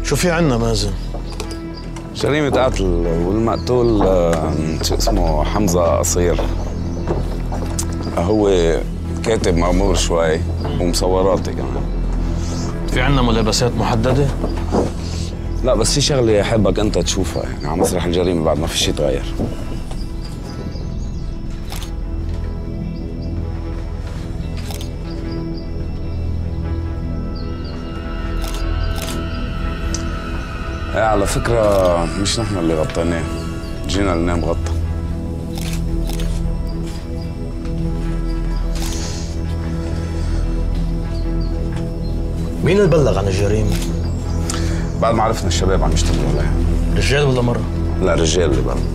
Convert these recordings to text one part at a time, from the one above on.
شو في عنا مازن؟ جريمة قتل والمقتول آه، شو اسمه حمزة قصير هو كاتب مغمور شوي ومصوراتي كمان في عنا ملابسات محددة؟ لا بس في شغلة أحبك أنت تشوفها يعني على مسرح الجريمة بعد ما في شيء يتغير ايه على فكرة مش نحن اللي غطيناه جينا ننام غطى مين اللي بلغ عن الجريمة؟ بعد ما عرفنا الشباب عم يشتغلوا عليها رجال ولا مرة؟ لا رجال اللي بلغ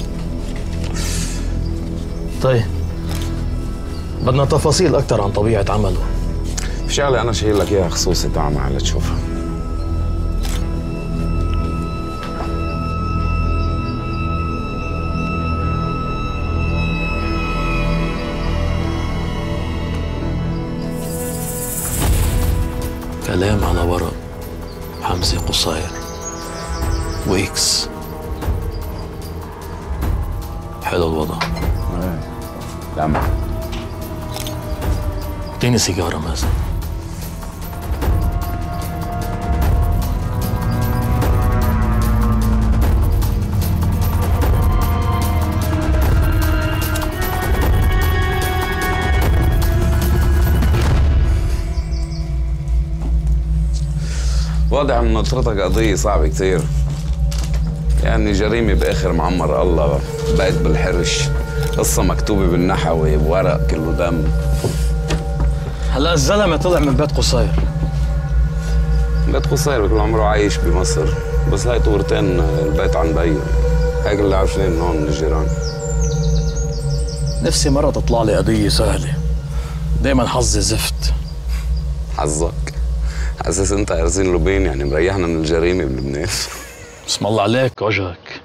طيب بدنا تفاصيل أكثر عن طبيعة عمله في شغلة أنا شايل لك إياها خصوصي تعال معي لتشوفها كلام على ورق حمزة قصير وإكس حلو الوضع لا اديني سيجارة مازن واضح من نطرتك قضية صعبة كتير يعني جريمة بآخر معمر الله بقت بالحرش قصة مكتوبة بالنحوي بورق كله دم هلا الزلمة طلع من بيت قصير بيت قصير كل عمره عايش بمصر بس هاي طورتين البيت عن بيو هيك اللي عارفين من هون من الجيران نفسي مرة تطلع لي قضية سهلة دايما حظي زفت حظك اساس انت ارزين لبين يعني مريحنا من الجريمة بلبنان بسم الله عليك وجهك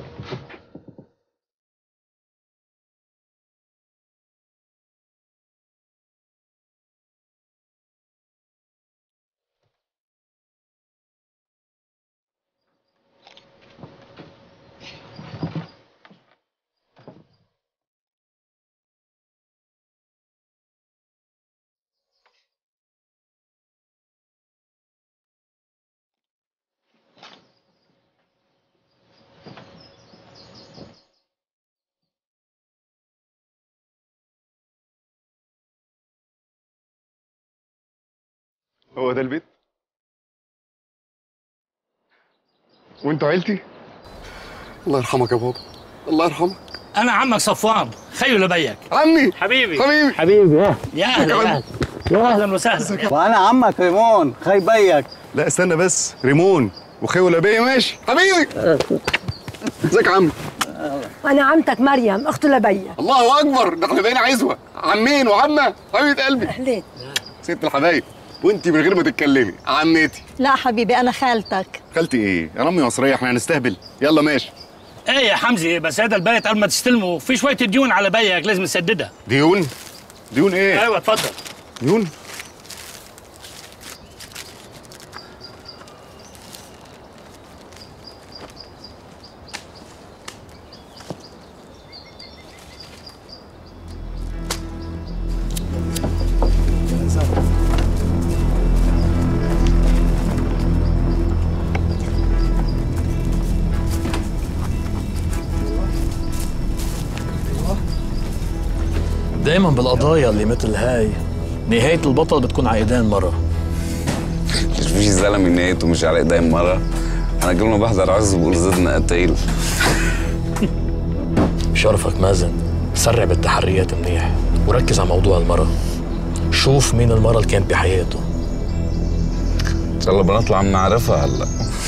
هو ده البيت وانتوا عيلتي الله يرحمك يا بابا الله يرحمك انا عمك صفوان خيو لبيك عمي حبيبي حبيبي حبيبي يا اهلا يا اهلا يا اهلا وسهلا وانا عمك ريمون خي بيك لا استنى بس ريمون وخيو لبيه ماشي حبيبي ازيك يا عم انا عمتك مريم اخت لبيا الله اكبر ده احنا بقينا عزوه عمين وعمه حبيبه قلبي اهلين ست الحبايب وانت من غير ما تتكلمي عمتي لا حبيبي انا خالتك خالتي ايه انا امي مصريه احنا هنستهبل يلا ماشي ايه يا حمزه بس هذا البيت قبل ما تستلمه في شويه ديون على بيك لازم تسددها ديون ديون ايه ايوه اتفضل ديون دايما بالقضايا اللي مثل هاي نهاية البطل بتكون على ايدين مرة مش في زلمة نهايته مش على ايدين مرة انا كل ما بحضر عز بقول زدنا قتيل شرفك مازن سرع بالتحريات منيح وركز على موضوع المرة شوف مين المرة اللي كانت بحياته ان شاء الله بنطلع بنعرفها هلا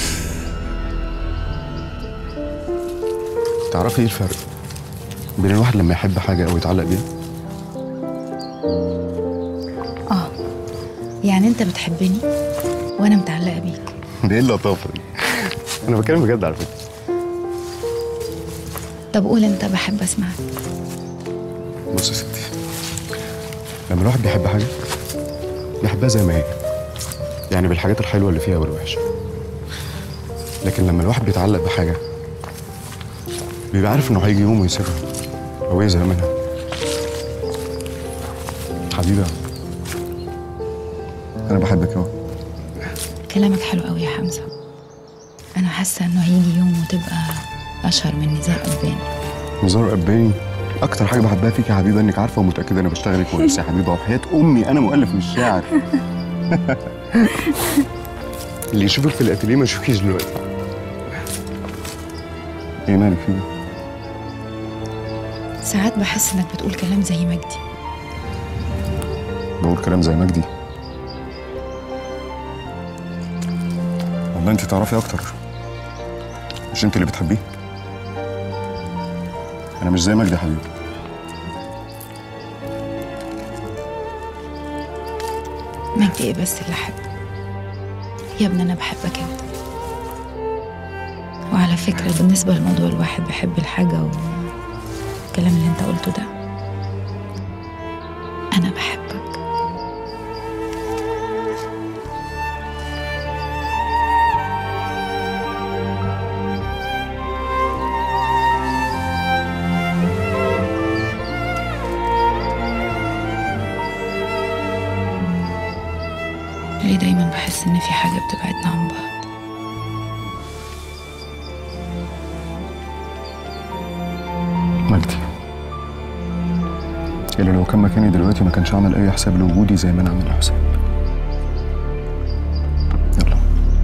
تعرفي ايه الفرق بين الواحد لما يحب حاجه او يتعلق بيها اه يعني انت بتحبني وانا متعلقه بيك دي ايه اللطافه دي انا بتكلم بجد على فكره طب قول انت بحب اسمعك بص يا ستي لما الواحد بيحب حاجه بيحبها زي ما هي يعني بالحاجات الحلوه اللي فيها والوحشه لكن لما الواحد بيتعلق بحاجه بيبقى عارف انه هيجي يوم ويسيبها او يزهق منها حبيبه انا بحبك اهو كلامك حلو قوي يا حمزة أنا حاسة إنه هيجي يوم وتبقى أشهر من نزار قباني نزار قباني اكتر حاجه بحبها فيك يا حبيبه انك عارفه ومتاكده انا بشتغل كويس يا حبيبه وحياه امي انا مؤلف مش شاعر اللي يشوفك في الاتيليه ما يشوفكيش دلوقتي ايه مالك فيه ساعات بحس إنك بتقول كلام زي مجدي بقول كلام زي مجدي والله انت تعرفي اكتر مش انت اللي بتحبيه انا مش زي مجدي يا حبيبي مجدي إيه بس اللي أحبه يا ابني أنا بحبك أنت وعلى فكرة بالنسبة لموضوع الواحد بيحب الحاجة والكلام اللي أنت قلته ده أنا بحبك ليه دايما بحس إن في حاجة بتبعدنا عن بعض مجدي اللي لو كان مكاني دلوقتي ما كانش عمل اي حساب لوجودي زي ما انا عامل حساب يلا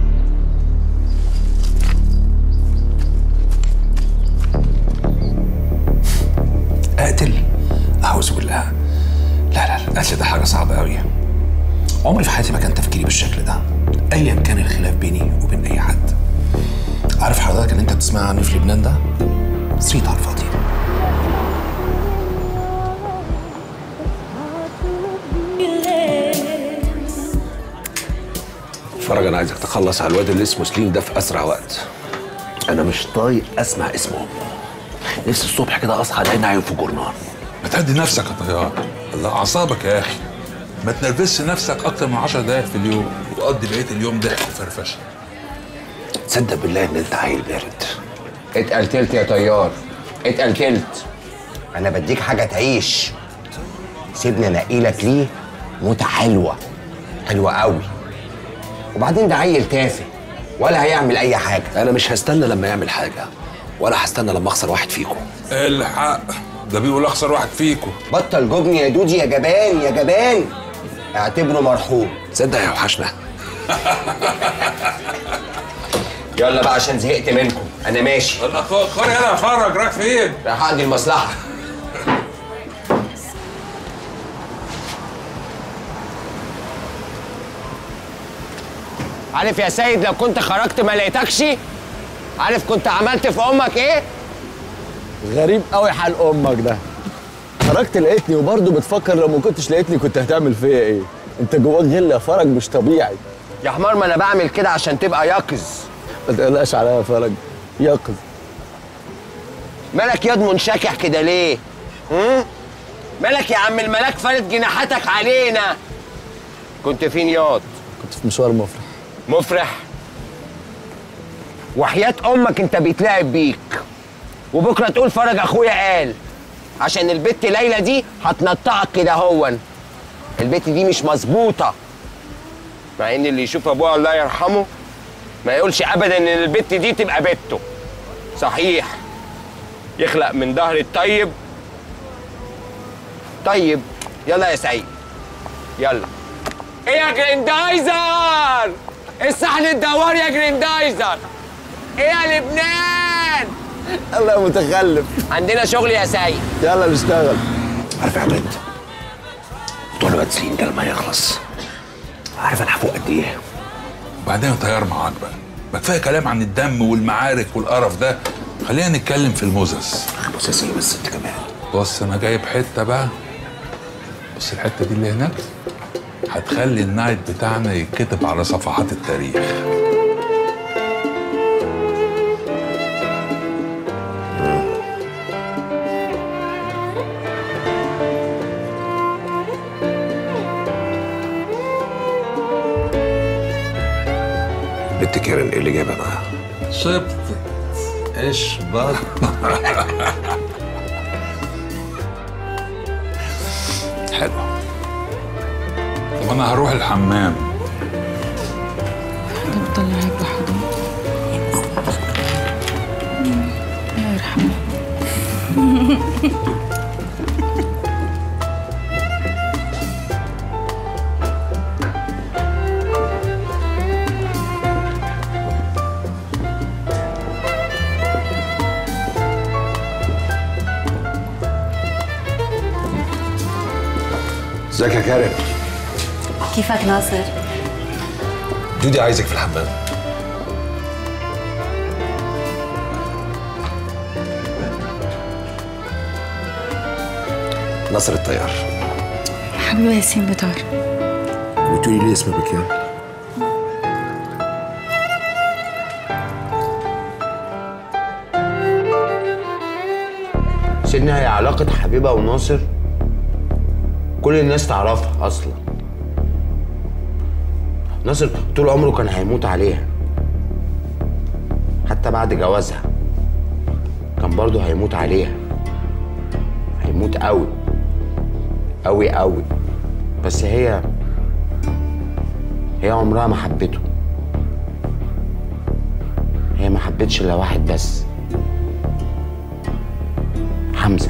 اقتل اعوذ بالله لا لا لا القتل ده حاجه صعبه قوي عمري في حياتي ما كان تفكيري بالشكل ده ايا كان الخلاف بيني وبين اي حد عارف حضرتك اللي انت بتسمع عني في لبنان ده صيت على الفاضي فرج انا عايزك تخلص على الواد اللي اسمه سليم ده في اسرع وقت انا مش طايق اسمع اسمه نفسي الصبح كده اصحى الاقي نايم في جورنال ما تهدي نفسك يا طيار الله اعصابك يا اخي ما تنرفزش نفسك اكتر من 10 دقايق في اليوم وقضي بقيه اليوم ضحك وفرفشه تصدق بالله ان انت عيل بارد اتقلتلت يا طيار اتقلتلت انا بديك حاجه تعيش سيبني انقيلك ليه موتة حلوه حلوه قوي وبعدين ده عيل تافه ولا هيعمل اي حاجه انا مش هستنى لما يعمل حاجه ولا هستنى لما اخسر واحد فيكم الحق ده بيقول اخسر واحد فيكم بطل جبن يا دودي يا جبان يا جبان اعتبره مرحوم تصدق يا وحشنا يلا بقى عشان زهقت منكم انا ماشي الله خد يلا فرج رايح فين رايح اقضي المصلحه عارف يا سيد لو كنت خرجت ما لقيتكش عارف كنت عملت في امك ايه غريب قوي حال امك ده خرجت لقيتني وبرضه بتفكر لو ما كنتش لقيتني كنت هتعمل فيا ايه انت جواك غل يا فرج مش طبيعي يا حمار ما انا بعمل كده عشان تبقى يقظ ما تقلقش عليا يا فرج يقظ مالك ياض منشكح كده ليه هم؟ مالك يا عم الملاك فارد جناحاتك علينا كنت فين ياض كنت في مشوار مفرح مفرح وحياة أمك أنت بيتلعب بيك وبكرة تقول فرج أخويا قال عشان البت ليلى دي هتنطعك كده هون البت دي مش مظبوطة مع إن اللي يشوف أبوها الله يرحمه ما يقولش أبدا إن البت دي تبقى بته صحيح يخلق من ظهر الطيب طيب يلا يا سعيد يلا ايه يا جريندايزر الصحن الدوار يا جريندايزر ايه يا لبنان الله يا متخلف عندنا شغل يا سعيد يلا نشتغل عارف يا عبد موضوع الواد سليم ده لما يخلص عارف انا هفوق قد ايه وبعدين طيار معاك بقى ما كفايه كلام عن الدم والمعارك والقرف ده خلينا نتكلم في المزز بص يا بس انت كمان بص انا جايب حته بقى بص الحته دي اللي هناك هتخلي النايت بتاعنا يتكتب على صفحات التاريخ بنت كارن ايه اللي جايبها معاها شبت ايش بط حلو طب انا هروح الحمام ده بطلعك بحضن الله يرحمه ازيك يا كارم كيفك ناصر؟ دودي عايزك في الحمام ناصر الطيار حبيبي ياسين بطار بتقولي ليه اسمه بكام سيدنا هي علاقة حبيبة وناصر كل الناس تعرفها أصلا ناصر طول عمره كان هيموت عليها حتى بعد جوازها كان برضه هيموت عليها هيموت قوي قوي قوي بس هي هي عمرها ما حبته هي ما حبتش الا واحد بس حمزه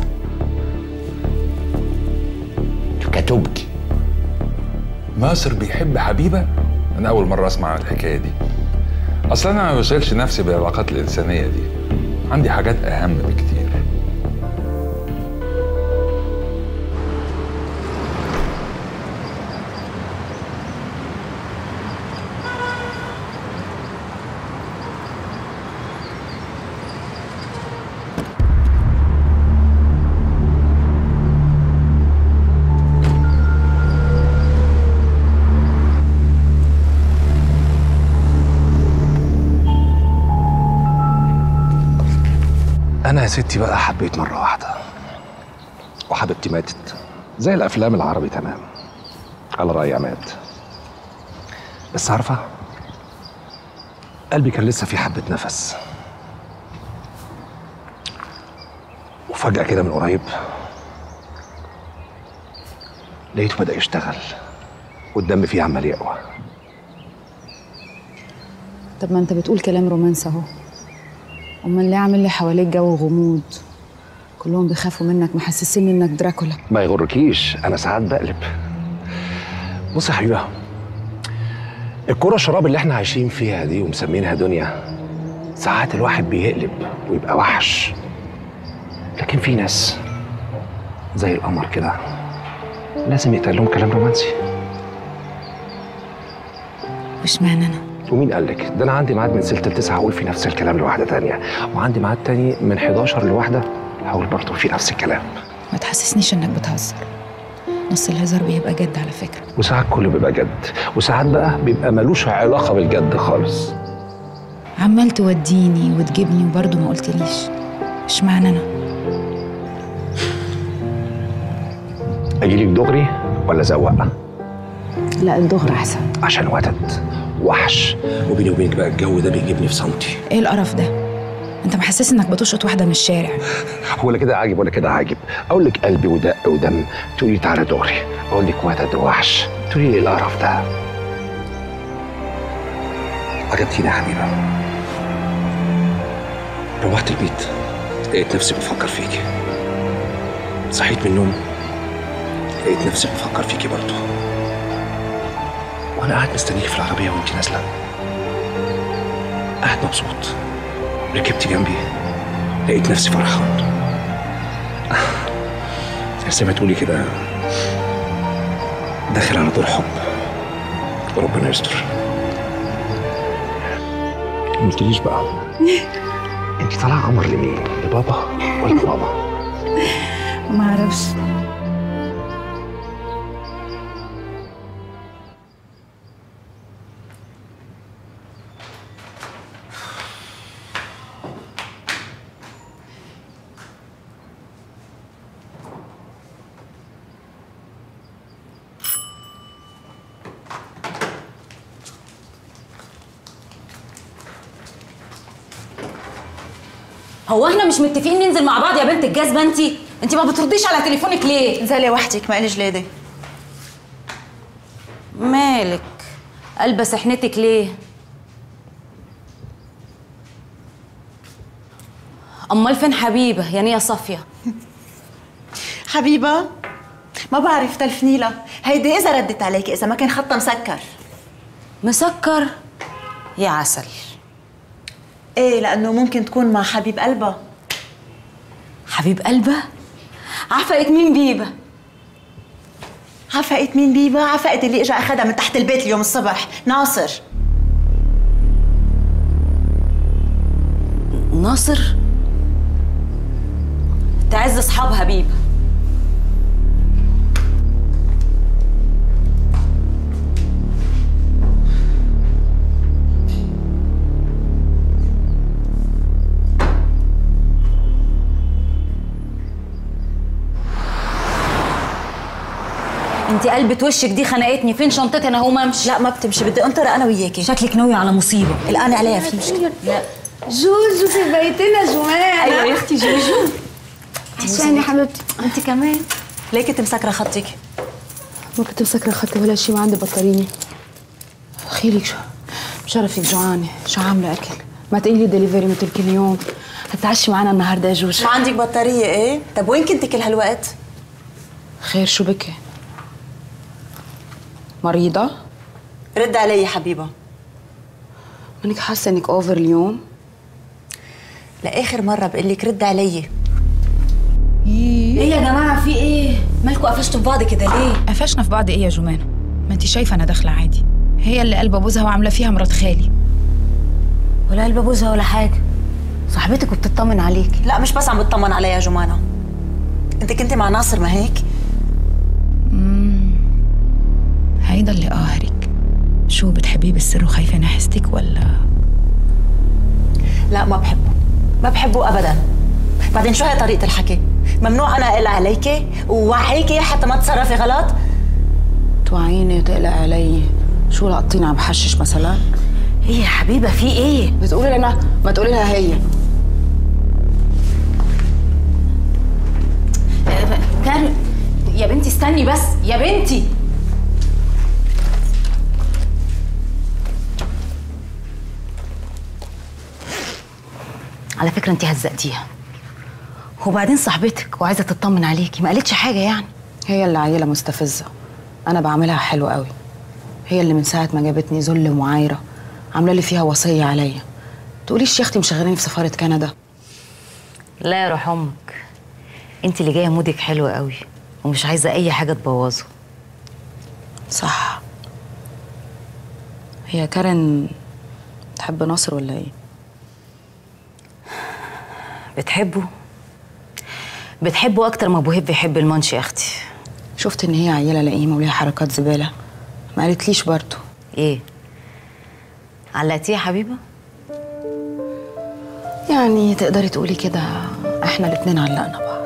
كتبكي ناصر بيحب حبيبه انا اول مره اسمع الحكايه دي اصلا انا ما بشغلش نفسي بالعلاقات الانسانيه دي عندي حاجات اهم بكتير انا يا ستي بقى حبيت مره واحده وحبيبتي ماتت زي الافلام العربي تمام على راي عماد بس عارفه قلبي كان لسه فيه حبه نفس وفجاه كده من قريب لقيته بدا يشتغل والدم فيه عمال يقوى طب ما انت بتقول كلام رومانس اهو امال ليه عامل لي حواليك جو غموض كلهم بيخافوا منك محسسين انك دراكولا ما يغركيش انا ساعات بقلب بص يا حبيبه الكرة الشراب اللي احنا عايشين فيها دي ومسمينها دنيا ساعات الواحد بيقلب ويبقى وحش لكن في ناس زي القمر كده لازم يتقال لهم كلام رومانسي وش معنى انا ومين قال لك ده انا عندي ميعاد من 6 ل 9 هقول في نفس الكلام لواحده تانية وعندي ميعاد تاني من 11 لواحده هقول برضه في نفس الكلام ما تحسسنيش انك بتهزر نص الهزار بيبقى جد على فكره وساعات كله بيبقى جد وساعات بقى بيبقى ملوش علاقه بالجد خالص عمال توديني وتجيبني وبرضه ما قلتليش مش معنى انا اجيلك دغري ولا زوقه لا الدغري احسن عشان وتد وحش وبيني وبينك بقى الجو ده بيجيبني في سنتي ايه القرف ده انت محسس انك بتشقط واحده من الشارع ولا كده عاجب ولا كده عاجب اقول لك قلبي ودق ودم تقولي لي تعالى دغري اقول لك وتد وحش تقولي لي ايه القرف ده عجبتيني يا حبيبه روحت البيت لقيت نفسي بفكر فيكي صحيت من النوم لقيت نفسي بفكر فيكي برضه وانا قاعد مستنيكي في العربيه وانت نازله قاعد مبسوط ركبت جنبي لقيت نفسي فرحان زي ما تقولي كده داخل على دور حب وربنا يستر ما قلتليش بقى انت طالعه قمر لمين؟ لبابا ولا لماما؟ ما اعرفش هو احنا مش متفقين ننزل مع بعض يا بنت الجذبه انت انت ما بترديش على تليفونك ليه انزلي وحدك ما إلي جلاده مالك قلبه سحنتك ليه امال فين حبيبه يعني يا صافيه حبيبه ما بعرف تلفني لها هيدي اذا ردت عليك اذا ما كان خطها مسكر مسكر يا عسل ايه لانه ممكن تكون مع حبيب قلبها حبيب قلبها عفقت مين بيبه عفقت مين بيبا عفقت اللي اجى اخذها من تحت البيت اليوم الصبح ناصر ناصر تعز اصحابها بيبه انت قلبة وشك دي خنقتني فين شنطتي انا هقوم امشي لا ما بتمشي بدي انطر انا وياكي شكلك ناوية على مصيبة الان عليها في مشكله لا جوجو في بيتنا جمانة ايوه يا اختي جوجو عشان يا حبيبتي انت كمان ليه كنت مسكره خطك ما كنت مسكرة خدت ولا شي ما عندي بطارية خيرك شو بشرفك جوعانة شو عاملة أكل ما تقولي دليفري مثل كل يوم هتعشي معنا النهاردة يا جوج ما عندك بطاريه ايه طب وين كنت كل هالوقت خير شو بكي مريضة رد علي يا حبيبه منك حاسة انك اوفر اليوم لاخر مره بقول لك رد علي ايه يا جماعة في ايه مالكوا قفشتوا في بعض كده ليه قفشنا في بعض ايه يا جمانة ما انت شايفة انا داخلة عادي هي اللي قلبة بوزها وعاملة فيها مرات خالي ولا قلب ابوزها ولا حاجة صاحبتك وبتطمن عليك لا مش بس عم بتطمن علي يا جمانه انت كنت مع ناصر ما هيك هيدا اللي قاهرك شو بتحبيه بالسر وخايفة نحستك ولا لا ما بحبه ما بحبه ابدا بعدين شو هي طريقه الحكي ممنوع انا اقلع عليكي ووعيكي حتى ما تتصرفي غلط توعيني وتقلق علي شو لقطيني عم بحشش مثلا ايه يا حبيبة في ايه بتقولي لنا ما تقولي لها هي كان يا بنتي استني بس يا بنتي على فكرة انت هزقتيها وبعدين صاحبتك وعايزة تطمن عليكي ما قالتش حاجة يعني هي اللي عيلة مستفزة أنا بعملها حلو قوي هي اللي من ساعة ما جابتني ذل ومعايرة عاملة لي فيها وصية عليا تقوليش يا أختي مشغلاني في سفارة كندا لا يا روح امك انت اللي جايه مودك حلو قوي ومش عايزه اي حاجه تبوظه صح هي كارن تحب ناصر ولا ايه؟ بتحبه بتحبه اكتر ما ابو هيب بيحب المانش يا اختي شفت ان هي عيله لئيمه وليها حركات زباله ما قالتليش برضه ايه علقتيه يا حبيبه يعني تقدري تقولي كده احنا الاتنين علقنا بعض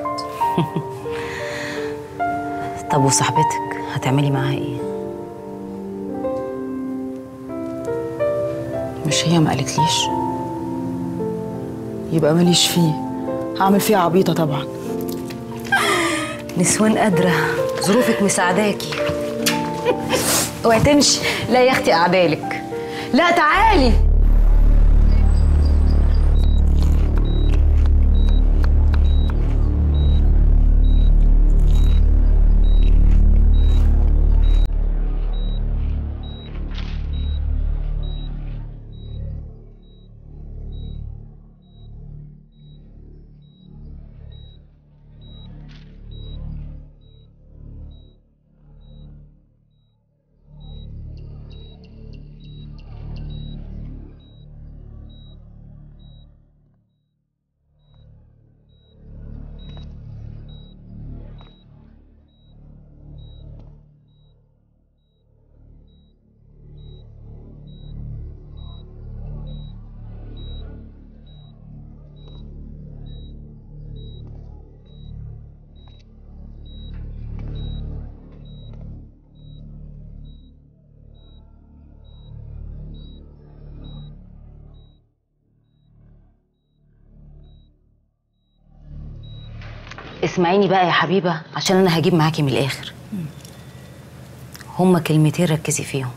طب وصاحبتك هتعملي معاها ايه مش هي ما قالتليش يبقى ماليش فيه هعمل فيها عبيطه طبعا نسوان قادره ظروفك مساعداكي اوعي تمشي لا يا اختي اعدالك لا تعالي اسمعيني بقى يا حبيبة عشان أنا هجيب معاكي من الآخر هما كلمتين ركزي فيهم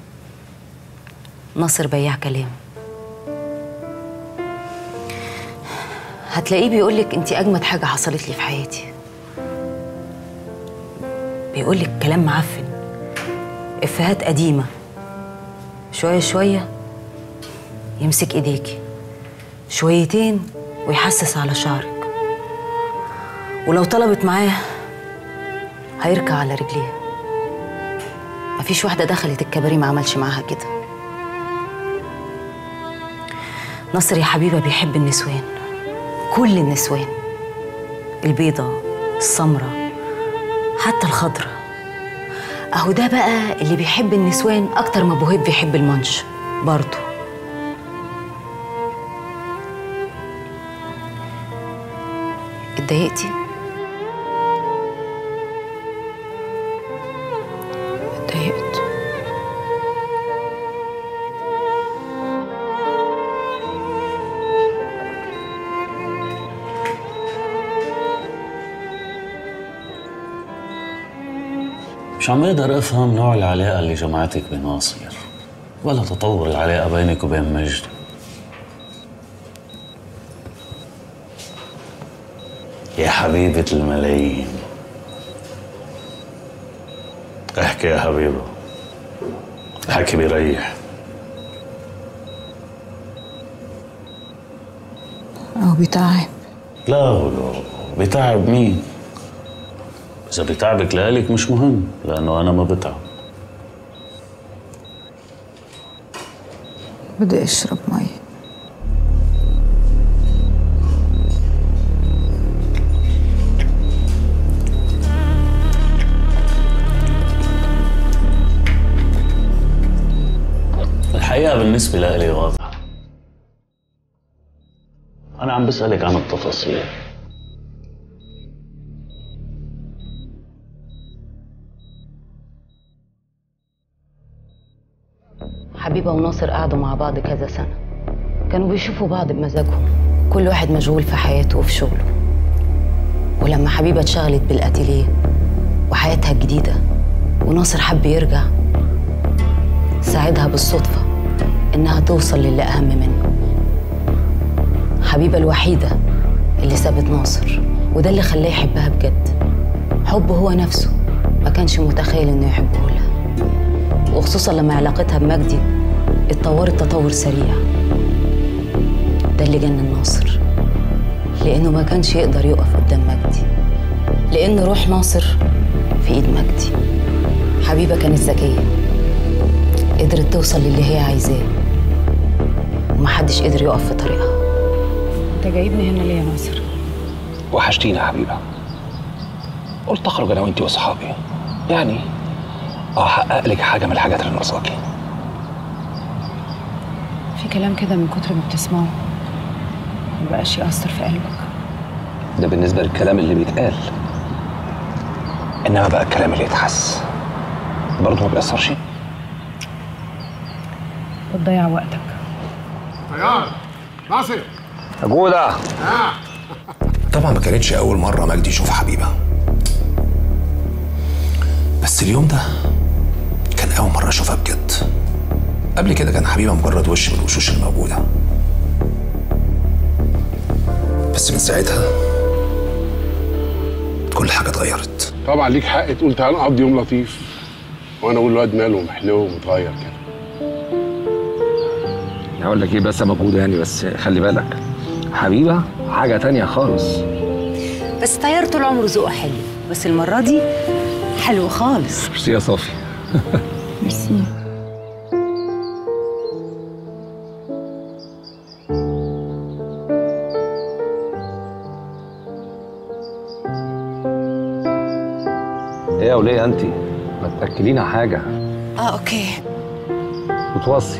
ناصر بياع كلام هتلاقيه بيقولك انت أجمد حاجة حصلت لي في حياتي بيقولك كلام معفن إفيهات قديمة شوية شوية يمسك إيديكي شويتين ويحسس على شعرك ولو طلبت معاه هيركع على رجليها مفيش واحدة دخلت الكباريه ما عملش معاها كده نصر يا حبيبة بيحب النسوان كل النسوان البيضة السمرة حتى الخضرة أهو ده بقى اللي بيحب النسوان أكتر ما بوهيب بيحب المانش برضه اتضايقتي؟ اتضايقت مش عم بقدر افهم نوع العلاقة اللي جمعتك بناصر ولا تطور العلاقة بينك وبين مجد يا حبيبة الملايين احكي يا حبيبة الحكي بيريح أو بتاعي لا ولا بتعب مين إذا بتعبك لإلك مش مهم لأنه أنا ما بتعب بدي أشرب مي الحقيقة بالنسبة لإلي واضحة أنا عم بسألك عن التفاصيل حبيبة وناصر قعدوا مع بعض كذا سنة كانوا بيشوفوا بعض بمزاجهم كل واحد مشغول في حياته وفي شغله ولما حبيبة اتشغلت بالأتيليه وحياتها الجديدة وناصر حب يرجع ساعدها بالصدفة إنها توصل للي أهم منه حبيبة الوحيدة اللي سابت ناصر وده اللي خلاه يحبها بجد حبه هو نفسه ما كانش متخيل إنه يحبه لها وخصوصا لما علاقتها بمجدي اتطورت تطور سريع ده اللي جنن ناصر لأنه ما كانش يقدر يقف قدام مجدي لأن روح ناصر في إيد مجدي حبيبة كانت ذكية قدرت توصل للي هي عايزاه ومحدش قدر يقف في طريقها أنت جايبني هنا ليه يا ناصر؟ وحشتينا يا حبيبه قلت اخرج انا وانتي واصحابي يعني احقق لك حاجه من الحاجات اللي ناقصاكي في كلام كده من كتر ما بتسمعه مبقاش يأثر في قلبك ده بالنسبه للكلام اللي بيتقال انما بقى الكلام اللي يتحس برضه ما بيأثرش بتضيع وقتك طيار ناصر جودة ها طبعا ما كانتش اول مره مجدي يشوف حبيبه بس اليوم ده كان اول مره اشوفها بجد قبل كده كان حبيبه مجرد وش من الوشوش الموجوده بس من ساعتها كل حاجه اتغيرت طبعا ليك حق تقول تعالى نقضي يوم لطيف وانا اقول الواد ماله محلو ومتغير كده هقول لك ايه بس موجوده يعني بس خلي بالك حبيبه حاجه تانية خالص بس طيار طول عمره ذوقه حلو بس المرة دي حلو خالص ميرسي يا صافي ميرسي ايه يا وليه انت ما تاكلينا حاجه اه اوكي وتوصي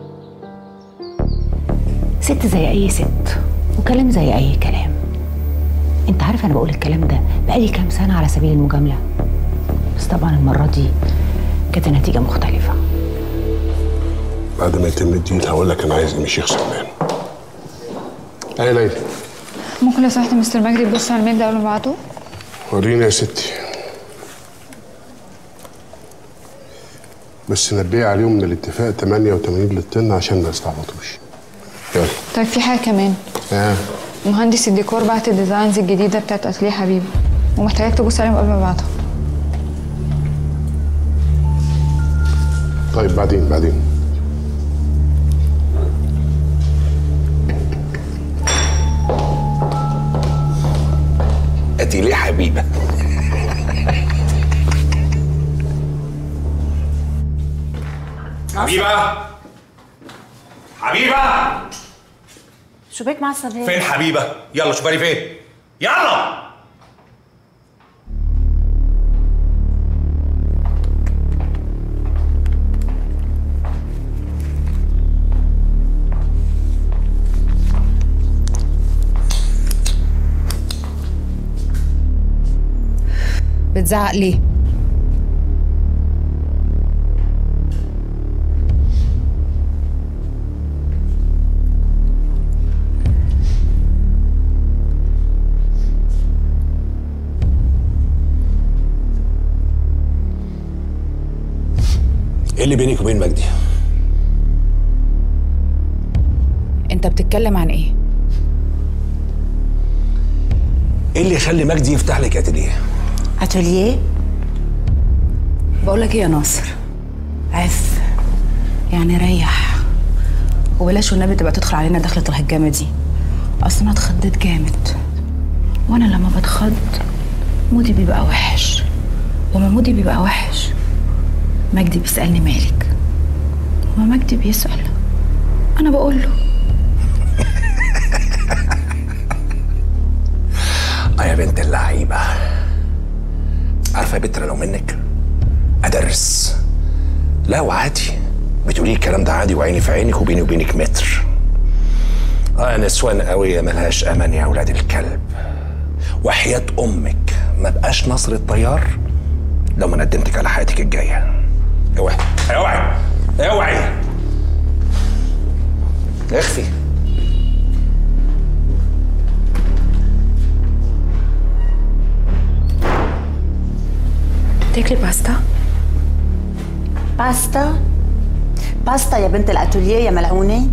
ست زي اي ست وكلام زي اي كلام انت عارف انا بقول الكلام ده بقالي كام سنه على سبيل المجامله بس طبعا المره دي كانت النتيجه مختلفه بعد ما يتم الدين هقول لك انا عايز ايه من الشيخ سلمان ايه ليلى ممكن لو سمحت مستر مجدي تبص على الميل ده قبل ما ابعته وريني يا ستي بس نبيه عليهم من الاتفاق 88 للطن عشان ما يستعبطوش يلا طيب في حاجة كمان ها مهندس الديكور بعت الديزاينز الجديدة بتاعت أتليه حبيبي ومحتاجاك تبص عليهم قبل ما ابعتهم طيب بعدين بعدين ادي ليه حبيبه حبيبه حبيبه شو بك معصب هيك؟ فين حبيبه يلا شوفاني فين يلا بتزعق ليه؟ ايه اللي بينك وبين مجدي؟ انت بتتكلم عن ايه؟ ايه اللي يخلي مجدي يفتح لك اتelier؟ اتوليه؟ بقول لك ايه يا ناصر عف يعني ريح وبلاش والنبي تبقى تدخل علينا دخلة الهجامة دي اصل انا اتخضيت جامد وانا لما بتخض مودي بيبقى وحش وما مودي بيبقى وحش مجدي بيسألني مالك وما مجدي بيسأل انا بقول له اه يا بنت اللعيبه عارفه يا بنت أنا لو منك ادرس لا وعادي بتقولي الكلام ده عادي وعيني في عينك وبيني وبينك متر اه نسوان قوية ملهاش امان يا ولاد الكلب وحياة امك ما بقاش نصر الطيار لو ما ندمتك على حياتك الجاية اوعي اوعي اوعي اخفي تاكلي باستا؟ باستا؟ باستا يا بنت الاتوليه يا ملعونه؟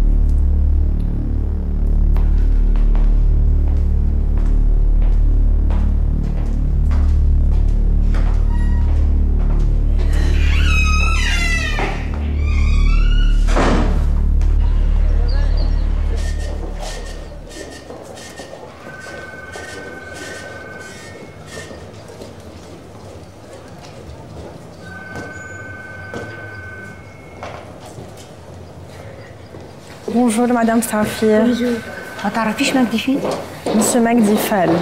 بونجور مدام سافير بونجور ما تعرفيش مجدي فين؟ مسيو مجدي فال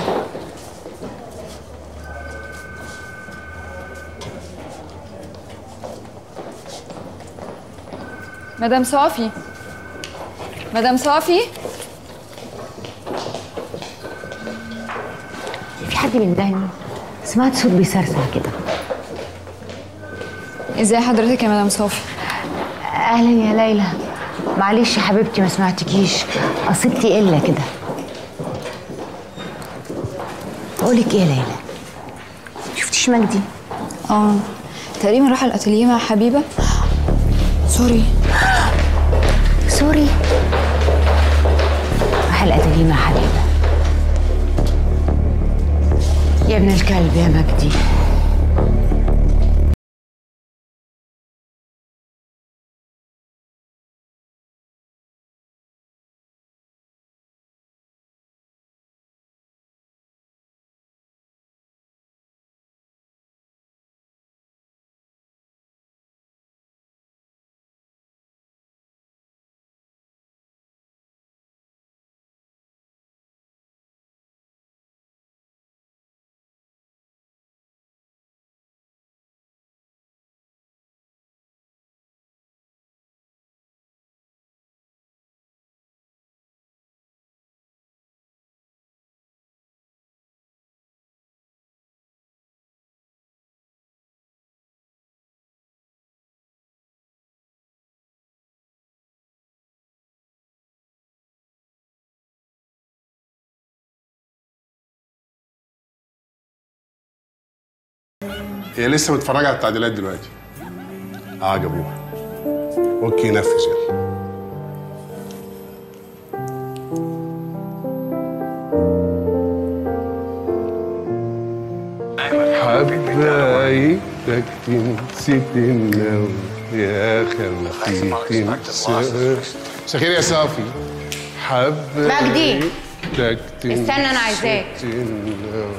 مدام صافي مدام صافي في حد بيندهني سمعت صوت بيسرسر كده ازاي حضرتك يا مدام صافي اهلا يا ليلى معلش يا حبيبتي ما سمعتكيش قصيتي الا كده بقولك ايه يا ليلى شفتيش مجدي اه تقريبا راح الاتelier مع حبيبه سوري سوري راح الاتelier مع حبيبه يا ابن الكلب يا مجدي هي لسه متفرجه على التعديلات دلوقتي اه جابوها اوكي نفذ يلا حبايبك نسيت النوم يا خلفيك انسان مساء الخير يا صافي مجدي. حبايبك استنى، أنا عايزاك. تنسيت النوم.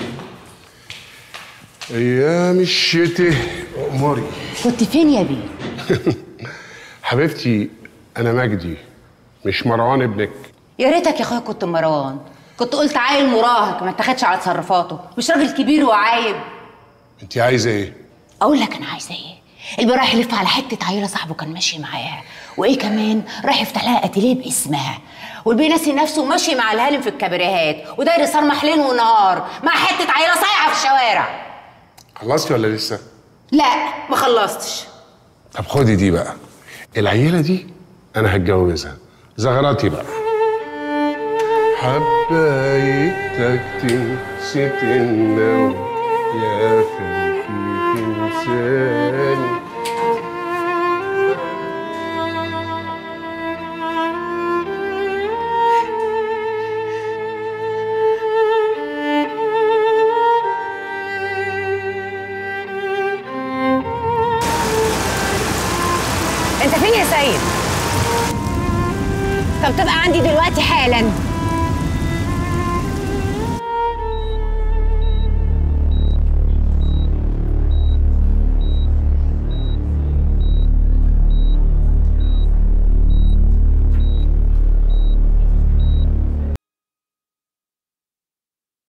ايام الشتاء اموري كنت فين يا بيه؟ حبيبتي انا مجدي مش مروان ابنك يا ريتك يا اخويا كنت مروان كنت قلت عيل مراهق ما اتخدش على تصرفاته مش راجل كبير وعايب انت عايزه ايه اقول لك انا عايزه ايه البي رايح يلف على حته عيله صاحبه كان ماشي معاها وايه كمان راح يفتح لها اتيليه باسمها والبي ناسي نفسه ماشي مع الهانم في الكابريهات وداير يصرمح ليل ونهار مع حته عيله صايعه في الشوارع خلصتي ولا لسه لا ما خلصتش طب خدي دي بقى العيله دي انا هتجوزها زغراتي بقى حبايبتك تنسيت النوم يا خلفيك انساني انت فين يا سيد طب تبقى عندي دلوقتي حالا